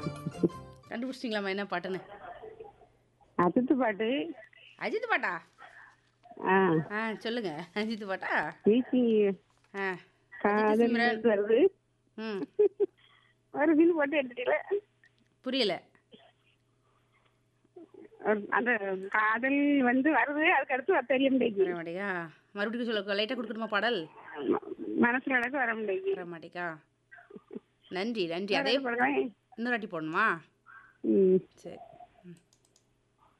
கண்டுபிடிச்சிட்டிங்களாம்மா என்ன பாட்டுன்னு அஜித் பாட்டு அஜித் பாட்டா ஆ ஆ சொல்லுங்க அஜித் பாட்டா வீசி ஆ காதல் சிம்ரன். வருது ம் ஒரு பில் போட்டு எடுத்துட்டீங்களே புரியல ஒரு- அந்த காதல் வந்து வருது அதுக்கு அடுத்து வர தெரிய முடியாது வர மாட்டேங்கா மறுபடியும் சொல்ல லைட்டாக கொடுக்கணுமா பாடல் மனசுல அளவுக்கு வர முடியாது வர மாட்டேக்கா நன்றி நன்றி அதே அதே இன்னொரு வாட்டி போடணுமா ம் சரி